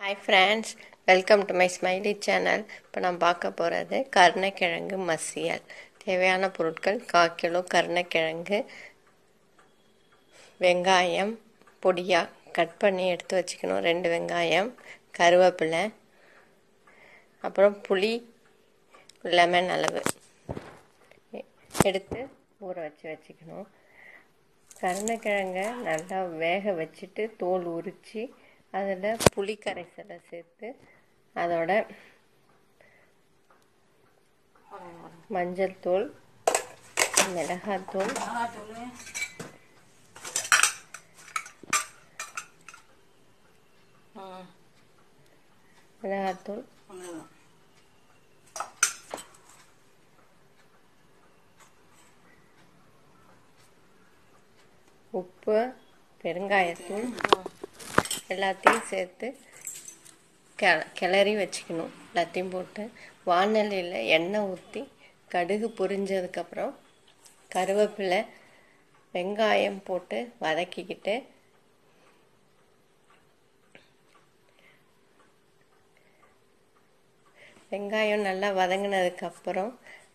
hi friends welcome to my smiley channel இப்போ நான் பார்க்க போகிறது கருணைக்கிழங்கு மசியல் தேவையான பொருட்கள் கால் கிலோ கருணைக்கிழங்கு வெங்காயம் பொடியாக கட் பண்ணி எடுத்து வச்சுக்கணும் ரெண்டு வெங்காயம் கருவேப்பிலை அப்புறம் புளி லெமன் அளவு எடுத்து ஊற வச்சு வச்சுக்கணும் கருணைக்கிழங்க நல்லா வேக வச்சுட்டு தோல் உரித்து அதில் புளி கரைசலை சேர்த்து அதோட மஞ்சள் தூள் மிளகாத்தூள் மிளகாத்தூள் உப்பு பெருங்காயத்தூள் எல்லாத்தையும் சேர்த்து கெ கிளறி வச்சுக்கணும் எல்லாத்தையும் போட்டு வானலியில் எண்ணெய் ஊற்றி கடுகு பொரிஞ்சதுக்கப்புறம் கருவேப்பிலை வெங்காயம் போட்டு வதக்கிக்கிட்டு வெங்காயம் நல்லா வதங்கினதுக்கப்புறம்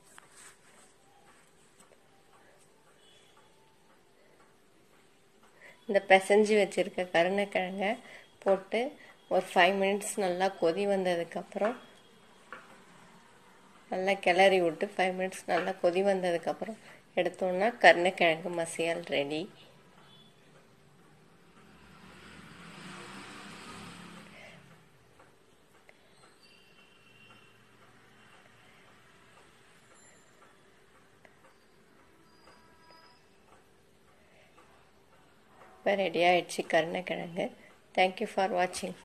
இந்த பிசைஞ்சு வச்சுருக்க கருணைக்கிழங்க போட்டு ஒரு ஃபைவ் மினிட்ஸ் நல்லா கொதி வந்ததுக்கப்புறம் நல்லா கிளறி விட்டு ஃபைவ் மினிட்ஸ் நல்லா கொதி வந்ததுக்கப்புறம் எடுத்தோன்னா கருணைக்கிழங்கு மசியல் ரெடி இப்போ ரெடி ஆகிடுச்சு கருணைக்கிழங்கு தேங்க்யூ ஃபார் வாட்சிங்